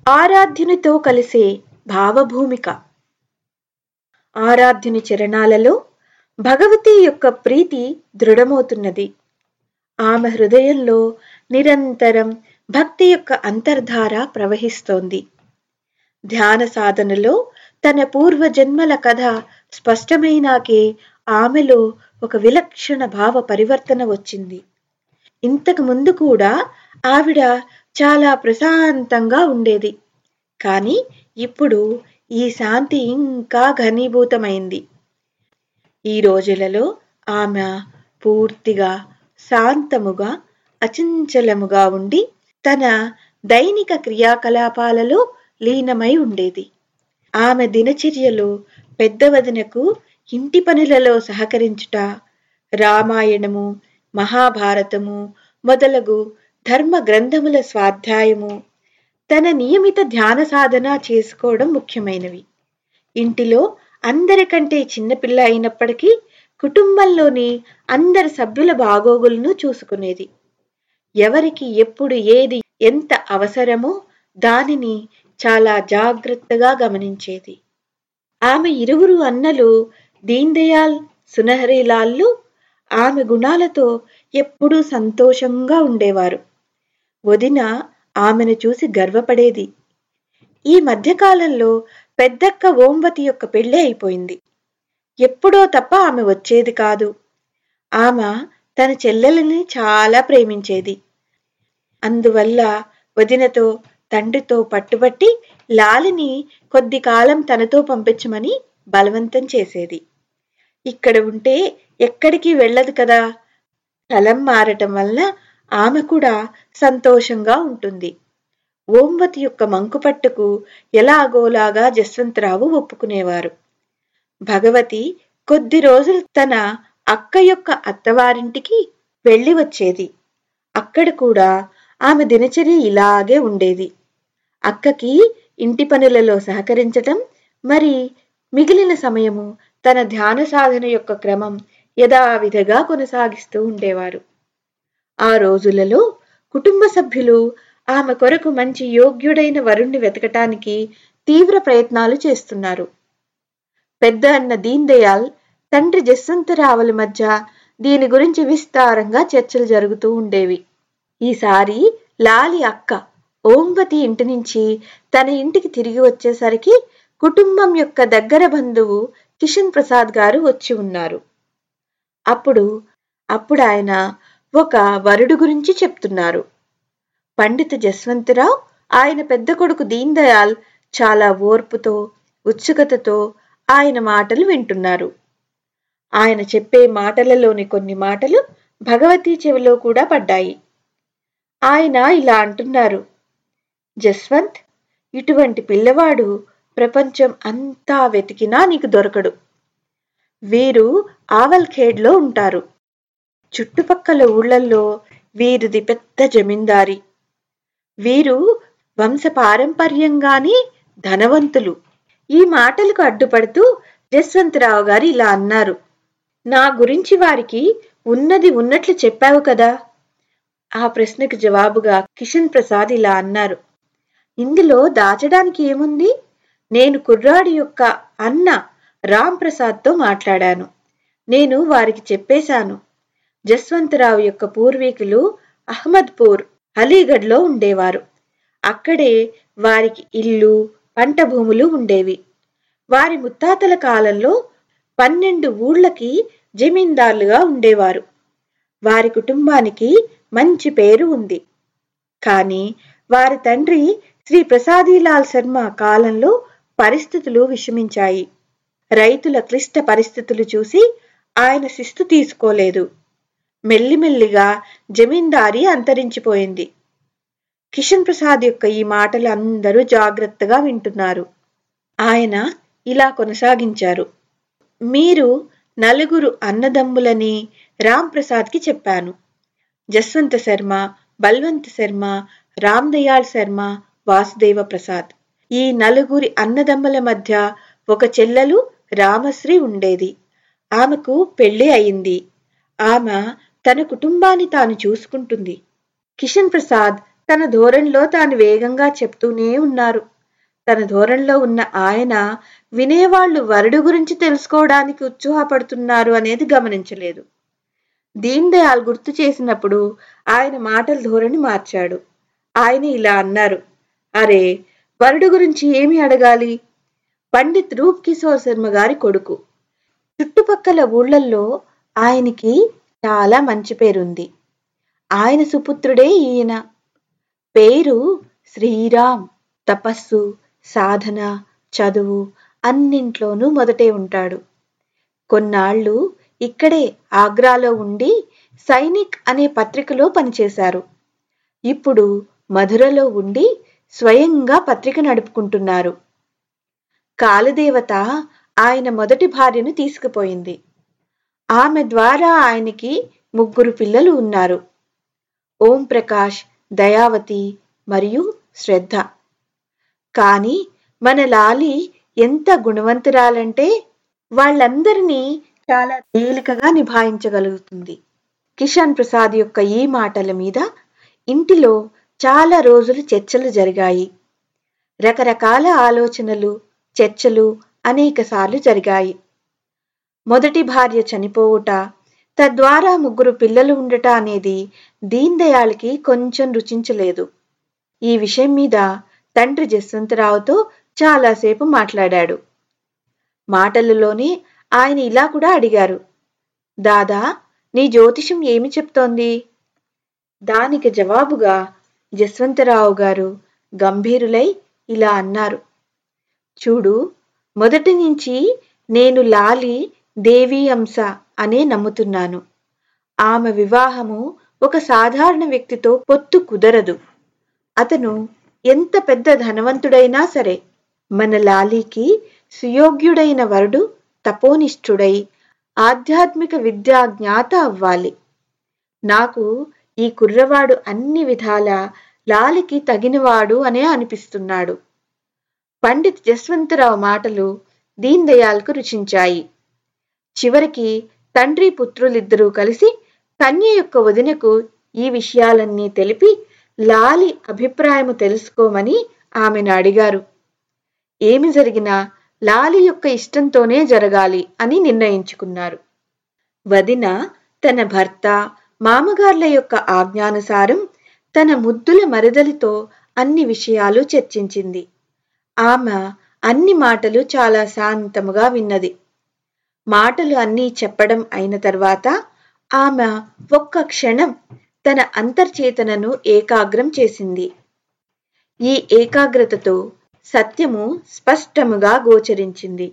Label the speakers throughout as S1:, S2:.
S1: ఆరాధ్యునితో కలిసే భావభూమిక ఆరాధ్యుని చరణాలలో భగవతి యొక్క ప్రీతి దృఢమవుతున్నది ఆమె హృదయంలో నిరంతరం భక్తి యొక్క అంతర్ధార ప్రవహిస్తోంది ధ్యాన సాధనలో తన పూర్వజన్మల కథ స్పష్టమైనాకే ఆమెలో ఒక విలక్షణ భావ పరివర్తన వచ్చింది ఇంతకు ముందు కూడా ఆవిడ చాలా ప్రశాంతంగా ఉండేది కానీ ఇప్పుడు ఈ శాంతి ఇంకా ఘనీభూతమైంది ఈ రోజులలో ఆమె పూర్తిగా శాంతముగా అచంచలముగా ఉండి తన దైనిక క్రియాకలాపాలలో లీనమై ఉండేది ఆమె దినచర్యలో పెద్ద వదినకు ఇంటి పనులలో సహకరించుట రామాయణము మహాభారతము మొదలగు ధర్మ గ్రంథముల స్వాధ్యాయము తన నియమిత ధ్యాన సాధన చేసుకోవడం ముఖ్యమైనవి ఇంటిలో అందరికంటే చిన్నపిల్ల అయినప్పటికీ కుటుంబంలోని అందరి సభ్యుల బాగోగులను చూసుకునేది ఎవరికి ఎప్పుడు ఏది ఎంత అవసరమో దానిని చాలా జాగ్రత్తగా గమనించేది ఆమె ఇరువురు అన్నలు దీన్ దయాల్ సునహరీలాల్లు ఆమె గుణాలతో ఎప్పుడూ సంతోషంగా ఉండేవారు వదిన ఆమెను చూసి గర్వపడేది ఈ మధ్యకాలంలో పెద్దక్క ఓంవతి యొక్క పెళ్లి అయిపోయింది ఎప్పుడో తప్ప ఆమె వచ్చేది కాదు ఆమె తన చెల్లెలని చాలా ప్రేమించేది అందువల్ల వదినతో తండ్రితో పట్టుబట్టి లాలిని కొద్ది కాలం తనతో పంపించమని బలవంతం చేసేది ఇక్కడ ఉంటే ఎక్కడికి వెళ్ళదు కదా స్థలం మారటం వల్ల ఆమె కూడా సంతోషంగా ఉంటుంది ఓంవతి యొక్క మంకుపట్టుకు ఎలాగోలాగా జస్వంతరావు ఒప్పుకునేవారు భగవతి కొద్ది రోజులు తన అక్క యొక్క అత్తవారింటికి వెళ్ళి వచ్చేది అక్కడ కూడా ఆమె దినచర్య ఇలాగే ఉండేది అక్కకి ఇంటి పనులలో సహకరించటం మరి మిగిలిన సమయము తన ధ్యాన సాధన యొక్క క్రమం యథావిధిగా కొనసాగిస్తూ ఉండేవారు ఆ రోజులలో కుటుంబ సభ్యులు ఆమె కొరకు మంచి యోగ్యుడైన వరుణ్ణి వెతకటానికి తీవ్ర ప్రయత్నాలు చేస్తున్నారు పెద్ద అన్న దీన్ దయాల్ తండ్రి జస్వంతరావుల మధ్య దీని గురించి విస్తారంగా చర్చలు జరుగుతూ ఉండేవి ఈసారి లాలి అక్క ఓంవతి ఇంటి నుంచి తన ఇంటికి తిరిగి వచ్చేసరికి కుటుంబం యొక్క దగ్గర బంధువు కిషన్ ప్రసాద్ గారు వచ్చి ఉన్నారు అప్పుడు అప్పుడు ఆయన ఒక వరుడు గురించి చెప్తున్నారు పండిత జస్వంతరావు ఆయన పెద్ద కొడుకు దీన్ దయాల్ చాలా ఓర్పుతో ఉత్సుకతతో ఆయన మాటలు వింటున్నారు ఆయన చెప్పే మాటలలోని కొన్ని మాటలు భగవతి చెవిలో కూడా పడ్డాయి ఆయన ఇలా అంటున్నారు జస్వంత్ ఇటువంటి పిల్లవాడు ప్రపంచం అంతా వెతికినా నీకు దొరకడు వీరు ఆవల్ఖేడ్లో ఉంటారు చుట్టుపక్కల ఊళ్ళల్లో వీరిది పెద్ద జమీందారి వీరు వంశపారంపర్యంగానే ధనవంతులు ఈ మాటలకు అడ్డుపడుతూ జస్వంతరావు గారు ఇలా అన్నారు నా గురించి వారికి ఉన్నది ఉన్నట్లు చెప్పావు కదా ఆ ప్రశ్నకు జవాబుగా కిషన్ ప్రసాద్ ఇలా అన్నారు ఇందులో దాచడానికి ఏముంది నేను కుర్రాడి యొక్క అన్న రామ్ ప్రసాద్తో మాట్లాడాను నేను వారికి చెప్పేశాను జస్వంతరావు యొక్క పూర్వీకులు అహ్మద్పూర్ అలీగఢ్లో ఉండేవారు అక్కడే వారికి ఇల్లు పంట భూములు ఉండేవి వారి ముత్తాతల కాలంలో పన్నెండు ఊళ్ళకి జమీందారులుగా ఉండేవారు వారి కుటుంబానికి మంచి పేరు ఉంది కానీ వారి తండ్రి శ్రీ ప్రసాదీలాల్ శర్మ కాలంలో పరిస్థితులు విషమించాయి రైతుల క్లిష్ట పరిస్థితులు చూసి ఆయన శిస్తు తీసుకోలేదు మెల్లిమెల్లిగా జమీందారీ అంతరించిపోయింది కిషన్ ప్రసాద్ యొక్క ఈ మాటలు అందరూ జాగ్రత్తగా వింటున్నారు ఆయన ఇలా కొనసాగించారు మీరు నలుగురు అన్నదమ్ములని రామ్ ప్రసాద్కి చెప్పాను జస్వంత శర్మ బల్వంత్ శర్మ రామ్ దయాళ్ శర్మ వాసుదేవ ప్రసాద్ ఈ నలుగురి అన్నదమ్ముల మధ్య ఒక చెల్లెలు రామశ్రీ ఉండేది ఆమెకు పెళ్లి అయింది ఆమె తన కుటుంబాన్ని తాను చూసుకుంటుంది కిషన్ ప్రసాద్ తన ధోరణిలో తాను వేగంగా చెప్తూనే ఉన్నారు తన ధోరణిలో ఉన్న ఆయన వినేవాళ్లు వరుడు గురించి తెలుసుకోవడానికి ఉత్సాహపడుతున్నారు అనేది గమనించలేదు దీన్ దయాల్ గుర్తు చేసినప్పుడు ఆయన మాటల ధోరణి మార్చాడు ఆయన ఇలా అన్నారు అరే వరుడు గురించి ఏమి అడగాలి పండిత్ రూప్ కిషోర్ శర్మ గారి కొడుకు చుట్టుపక్కల ఊళ్ళల్లో ఆయనకి చాలా మంచి పేరుంది ఆయన సుపుత్రుడే ఈయన పేరు శ్రీరామ్ తపస్సు సాధన చదువు అన్నింట్లోనూ మొదటే ఉంటాడు కొన్నాళ్ళు ఇక్కడే ఆగ్రాలో ఉండి సైనిక్ అనే పత్రికలో పనిచేశారు ఇప్పుడు మధురలో ఉండి స్వయంగా పత్రిక నడుపుకుంటున్నారు కాలదేవత ఆయన మొదటి భార్యను తీసుకుపోయింది ఆమె ద్వారా ఆయనకి ముగ్గురు పిల్లలు ఉన్నారు ఓం ప్రకాష్ దయావతి మరియు శ్రద్ధ కానీ మన లాలి ఎంత గుణవంతురాలంటే వాళ్ళందరినీ చాలా తేలికగా నిభాయించగలుగుతుంది కిషన్ ప్రసాద్ యొక్క ఈ మాటల మీద ఇంటిలో చాలా రోజులు చర్చలు జరిగాయి రకరకాల ఆలోచనలు చర్చలు అనేకసార్లు జరిగాయి మొదటి భార్య చనిపోవుట తద్వారా ముగ్గురు పిల్లలు ఉండట అనేది దీన్ దయాళ్కి కొంచెం రుచించలేదు ఈ విషయం మీద తండ్రి జస్వంతరావుతో చాలాసేపు మాట్లాడాడు మాటలలోనే ఆయన ఇలా కూడా అడిగారు దాదా నీ జ్యోతిషం ఏమి చెప్తోంది దానికి జవాబుగా జస్వంతరావు గారు గంభీరులై ఇలా అన్నారు చూడు మొదటి నుంచి నేను లాలి దేవీ అంశ అనే నమ్ముతున్నాను ఆమె వివాహము ఒక సాధారణ వ్యక్తితో పొత్తు కుదరదు అతను ఎంత పెద్ద ధనవంతుడైనా సరే మన లాలీకి సుయోగ్యుడైన వరుడు తపోనిష్ఠుడై ఆధ్యాత్మిక విద్యా జ్ఞాత అవ్వాలి నాకు ఈ కుర్రవాడు అన్ని విధాల లాలికి తగినవాడు అనే అనిపిస్తున్నాడు పండిత్ జస్వంతరావు మాటలు దీన్ దయాల్కు రుచించాయి చివరికి తండ్రి పుత్రులిద్దరూ కలిసి కన్య యొక్క వదినకు ఈ విషయాలన్నీ తెలిపి లాలి అభిప్రాయము తెలుసుకోమని ఆమెను అడిగారు ఏమి జరిగినా లాలి యొక్క ఇష్టంతోనే జరగాలి అని నిర్ణయించుకున్నారు వదిన తన భర్త మామగార్ల యొక్క ఆజ్ఞానుసారం తన ముద్దుల మరదలితో అన్ని విషయాలు చర్చించింది ఆమె అన్ని మాటలు చాలా శాంతముగా విన్నది మాటలు అన్నీ చెప్పడం అయిన తర్వాత ఆమె ఒక్క క్షణం తన అంతర్చేతనను ఏకాగ్రం చేసింది ఈ ఏకాగ్రతతో సత్యము స్పష్టముగా గోచరించింది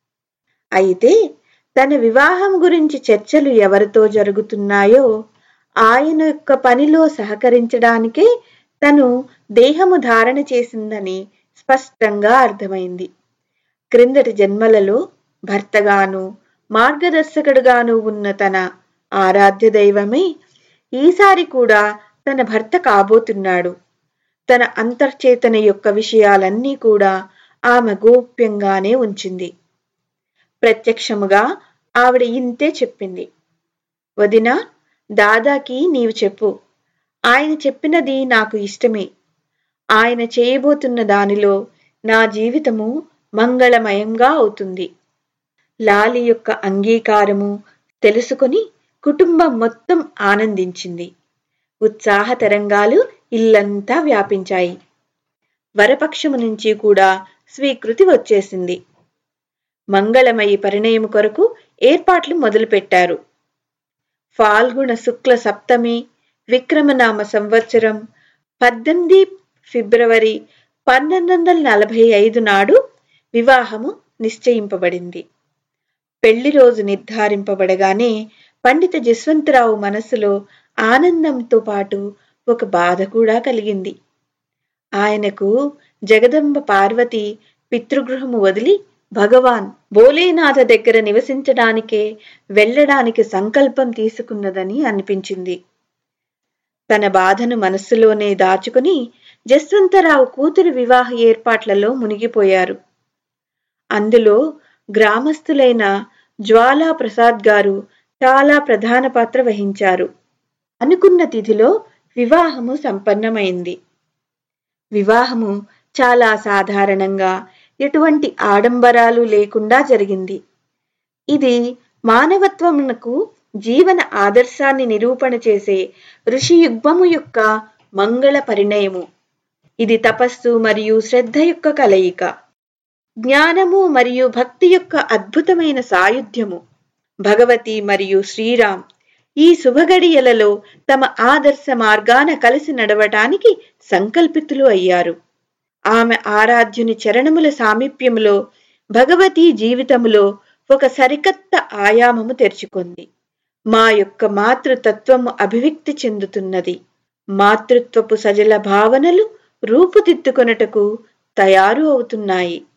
S1: అయితే తన వివాహం గురించి చర్చలు ఎవరితో జరుగుతున్నాయో ఆయన యొక్క పనిలో సహకరించడానికే తను దేహము ధారణ చేసిందని స్పష్టంగా అర్థమైంది క్రిందటి జన్మలలో భర్తగాను మార్గదర్శకుడుగాను ఉన్న తన ఆరాధ్య దైవమే ఈసారి కూడా తన భర్త కాబోతున్నాడు తన అంతర్చేతన యొక్క విషయాలన్నీ కూడా ఆమె గోప్యంగానే ఉంచింది ప్రత్యక్షముగా ఆవిడ ఇంతే చెప్పింది వదిన దాదాకి నీవు చెప్పు ఆయన చెప్పినది నాకు ఇష్టమే ఆయన చేయబోతున్న దానిలో నా జీవితము మంగళమయంగా అవుతుంది లాలి యొక్క అంగీకారము తెలుసుకొని కుటుంబం మొత్తం ఆనందించింది ఉత్సాహ తరంగాలు ఇల్లంతా వ్యాపించాయి వరపక్షము నుంచి కూడా స్వీకృతి వచ్చేసింది మంగళమయి పరిణయము కొరకు ఏర్పాట్లు మొదలుపెట్టారు ఫాల్గుణ శుక్ల సప్తమి విక్రమనామ సంవత్సరం పద్దెనిమిది ఫిబ్రవరి పంతొమ్మిది వందల నలభై ఐదు నాడు వివాహము నిశ్చయింపబడింది పెళ్లి రోజు నిర్ధారింపబడగానే పండిత జస్వంతరావు మనస్సులో ఆనందంతో పాటు ఒక బాధ కూడా కలిగింది ఆయనకు జగదంబ పార్వతి పితృగృహము వదిలి భగవాన్ భోలేనాథ దగ్గర నివసించడానికే వెళ్ళడానికి సంకల్పం తీసుకున్నదని అనిపించింది తన బాధను మనస్సులోనే దాచుకుని జస్వంతరావు కూతురు వివాహ ఏర్పాట్లలో మునిగిపోయారు అందులో గ్రామస్తులైన జ్వాలా ప్రసాద్ గారు చాలా ప్రధాన పాత్ర వహించారు అనుకున్న తిథిలో వివాహము సంపన్నమైంది వివాహము చాలా సాధారణంగా ఎటువంటి ఆడంబరాలు లేకుండా జరిగింది ఇది మానవత్వమునకు జీవన ఆదర్శాన్ని నిరూపణ చేసే ఋషి యుగ్మము యొక్క మంగళ పరిణయము ఇది తపస్సు మరియు శ్రద్ధ యొక్క కలయిక జ్ఞానము మరియు భక్తి యొక్క అద్భుతమైన సాయుధ్యము భగవతి మరియు శ్రీరామ్ ఈ శుభగడియలలో తమ ఆదర్శ మార్గాన కలిసి నడవటానికి సంకల్పితులు అయ్యారు ఆమె ఆరాధ్యుని చరణముల సామీప్యములో భగవతి జీవితములో ఒక సరికొత్త ఆయామము తెరుచుకుంది మా యొక్క మాతృతత్వము అభివ్యక్తి చెందుతున్నది మాతృత్వపు సజల భావనలు రూపుదిద్దుకొనుటకు తయారు అవుతున్నాయి